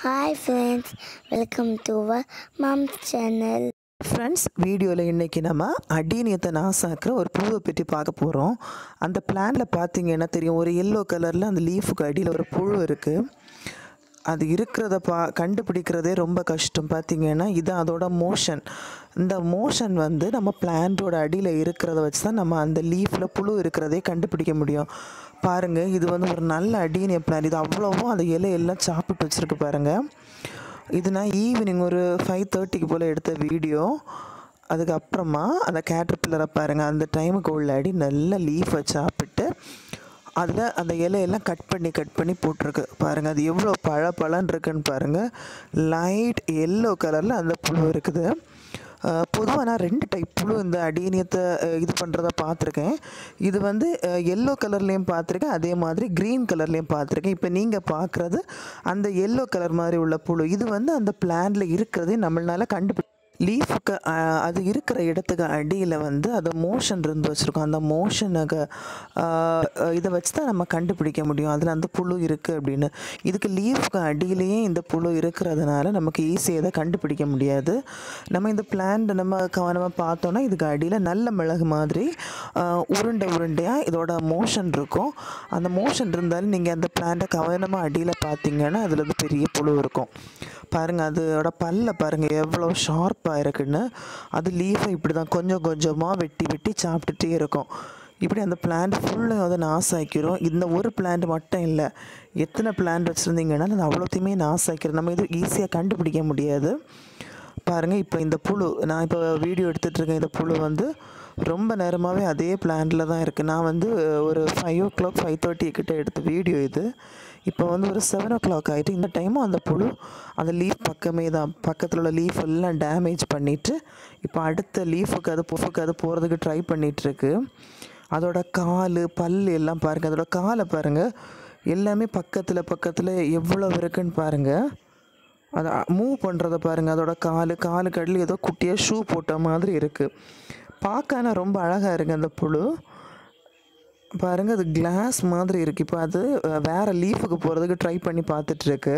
hi friends welcome to our mom channel friends வீடியோவில் இன்றைக்கி நம்ம அடீனியத்தை நாசாக்குற ஒரு பூவை பற்றி பார்க்க போகிறோம் அந்த பிளானில் பார்த்தீங்கன்னா தெரியும் ஒரு எல்லோ கலரில் அந்த லீஃபுக்கு அடியில் ஒரு புழு இருக்குது அது இருக்கிறத பா கண்டுபிடிக்கிறதே ரொம்ப கஷ்டம் பார்த்தீங்கன்னா இது அதோட மோஷன் இந்த மோஷன் வந்து நம்ம பிளான்ட்டோட அடியில் இருக்கிறத வச்சு தான் நம்ம அந்த லீஃபில் புழு இருக்கிறதே கண்டுபிடிக்க முடியும் பாருங்கள் இது வந்து ஒரு நல்ல அடீனிய பிளான் இது அவ்வளோவும் அந்த இலையெல்லாம் சாப்பிட்டு வச்சுருக்கு பாருங்கள் இது நான் ஈவினிங் ஒரு ஃபைவ் தேர்ட்டிக்கு போல் எடுத்த வீடியோ அதுக்கப்புறமா அந்த கேட்டர்பில்லரை பாருங்கள் அந்த டைமுக்கு உள்ளாடி நல்ல லீஃபை சாப்பிட்டு அதில் அந்த இலையெல்லாம் கட் பண்ணி கட் பண்ணி போட்டிருக்கு பாருங்கள் அது எவ்வளோ பழ பழன்னு இருக்குன்னு பாருங்கள் லைட் எல்லோ கலரில் அந்த புழு இருக்குது பொதுவாக நான் ரெண்டு டைப் புழு இந்த அடீனியத்தை அஹ், இது பண்ணுறத பார்த்துருக்கேன் இது வந்து எல்லோ கலர்லேயும் பார்த்துருக்கேன் அதே மாதிரி க்ரீன் கலர்லேயும் பார்த்துருக்கேன் இப்போ நீங்கள் பார்க்குறது அந்த எல்லோ கலர் மாதிரி உள்ள புழு இது வந்து அந்த பிளான்ல இருக்கிறதே நம்மளால கண்டுபிடி லீஃபுக்கு அது இருக்கிற இடத்துக்கு அடியில் வந்து அது மோஷன் இருந்து வச்சுருக்கோம் அந்த மோஷனுக்கு இதை வச்சு தான் நம்ம கண்டுபிடிக்க முடியும் அதில் அந்த புழு இருக்குது அப்படின்னு இதுக்கு லீஃபுக்கு அடியிலேயே இந்த புழு இருக்கிறதுனால நமக்கு ஈஸியாக இதை கண்டுபிடிக்க முடியாது நம்ம இந்த பிளான்ட் நம்ம கவனமாக பார்த்தோன்னா இதுக்கு அடியில் நல்ல மிளகு மாதிரி ஆஹ், உருண்டை உருண்டையாக இதோட மோஷன் இருக்கும் அந்த மோஷன் இருந்தாலும் நீங்கள் அந்த பிளான்ட்டை கவனமாக அடியில் பார்த்தீங்கன்னா அதில் வந்து பெரிய புழு இருக்கும் பாருங்கள் அதோட பல்ல பாருங்கள் எவ்வளோ ஷார்ப்பாக இருக்குன்னு அது லீஃபை இப்படி தான் கொஞ்சம் கொஞ்சமாக வெட்டி வெட்டி சாப்பிட்டுட்டே இருக்கும் இப்படி அந்த பிளான்ட் ஃபுல்லாக வந்து நாசாக்கிறோம் இந்த ஒரு பிளான்ட் மட்டும் இல்லை எத்தனை பிளான்ட் வச்சுருந்தீங்கன்னா அது அவ்வளோத்தையுமே நாசாக்கிறோம் நம்ம இது ஈஸியாக கண்டுபிடிக்க முடியாது பாருங்கள் இப்போ இந்த புழு நான் இப்போ வீடியோ எடுத்துகிட்டு இருக்கேன் இந்த புழு வந்து ரொம்ப நேரமாகவே அதே பிளான்ல தான் இருக்குது நான் வந்து ஒரு five o'clock five thirty கிட்ட எடுத்த வீடியோ இது இப்போ வந்து ஒரு செவன் ஓ கிளாக் ஆகிட்டு இந்த டைமும் அந்த புழு அந்த லீஃப் பக்கமே தான் பக்கத்தில் உள்ள லீஃப் எல்லாம் டேமேஜ் பண்ணிவிட்டு இப்போ அடுத்த லீஃபுக்கு அது புஃபுக்கு அது போகிறதுக்கு ட்ரை பண்ணிகிட்ருக்கு அதோட கால் பல் எல்லாம் பாருங்கள் அதோட காலை பாருங்கள் எல்லாமே பக்கத்தில் பக்கத்தில் எவ்வளோ இருக்குன்னு பாருங்கள் அதை மூவ் பண்ணுறத பாருங்கள் அதோட கால் காலுக்கு அடியில் ஏதோ குட்டியாக ஷூ போட்ட மாதிரி இருக்குது பார்க்க ஆனால் ரொம்ப அழகாக இருக்குது அந்த புழு பாருங்கள் அது கிளாஸ் மாதிரி இருக்குது இப்போ அது அஹ், வேற லீஃபுக்கு போகிறதுக்கு ட்ரை பண்ணி பார்த்துட்ருக்கு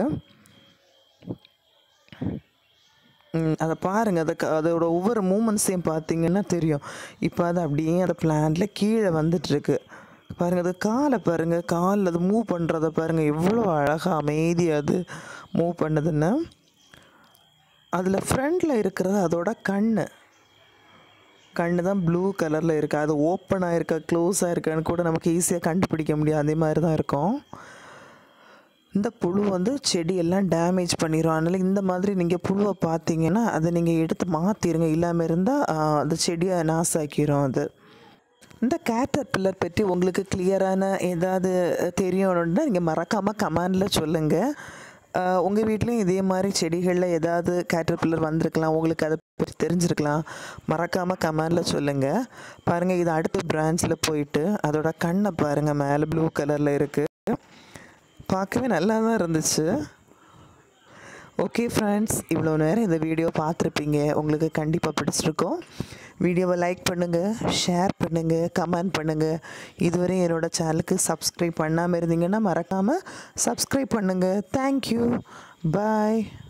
அதை பாருங்கள் அதை க- அதோட ஒவ்வொரு மூமெண்ட்ஸையும் பார்த்தீங்கன்னா தெரியும் இப்போ அது அப்படியே அந்த பிளான்ட்ல கீழே வந்துட்டுருக்கு பாருங்கள் அது காலை பாருங்கள் கால் அது மூவ் பண்ணுறத பாருங்கள் எவ்வளோ அழகாக அமைதியாக அது மூவ் பண்ணுதுன்னு அதில் ஃப்ரண்டில் இருக்கிறது அதோட கண்ணு கண்ணு தான் ப்ளூ கலரில் இருக்குது அது ஓப்பனாக இருக்கா க்ளோஸாக இருக்கான்னு கூட நமக்கு ஈஸியாக கண்டுபிடிக்க முடியும் அதே மாதிரி தான் இருக்கும் இந்த புழு வந்து செடியெல்லாம் டேமேஜ் பண்ணிடும் அதனால் இந்த மாதிரி நீங்கள் புழுவை பார்த்தீங்கன்னா அதை நீங்கள் எடுத்து மாற்றிடுங்க இல்லாமல் இருந்தால் அந்த செடியை நாசாக்கிரும் அது இந்த கேட்டர் பில்லர் பற்றி உங்களுக்கு கிளியரான ஏதாவது தெரியணுன்னா நீங்கள் மறக்காமல் கமெண்டில் சொல்லுங்கள் உங்கள் வீட்லேயும் இதே மாதிரி செடிகளில் ஏதாவது கேட்டர் பில்லர் வந்திருக்கலாம் உங்களுக்கு அதை பற்றி தெரிஞ்சிருக்கலாம் மறக்காமல் கமெண்டில் சொல்லுங்கள் பாருங்கள் இது அடுத்த பிரான்ச்சில் போயிட்டு அதோட கண்ணை பாருங்கள் மேலே ப்ளூ கலரில் இருக்குது பார்க்கவே நல்லா தான் இருந்துச்சு ஓகே ஃப்ரெண்ட்ஸ் இவ்வளோ நேரம் இந்த வீடியோ பார்த்துருப்பீங்க உங்களுக்கு கண்டிப்பாக பிடிச்சிருக்கும் வீடியோவை லைக் பண்ணுங்கள் ஷேர் பண்ணுங்கள் கமெண்ட் பண்ணுங்கள் இதுவரை என்னோட சேனலுக்கு சப்ஸ்கிரைப் பண்ணாமல் இருந்தீங்கன்னா மறக்காமல் சப்ஸ்கிரைப் பண்ணுங்கள் தேங்க்யூ பாய்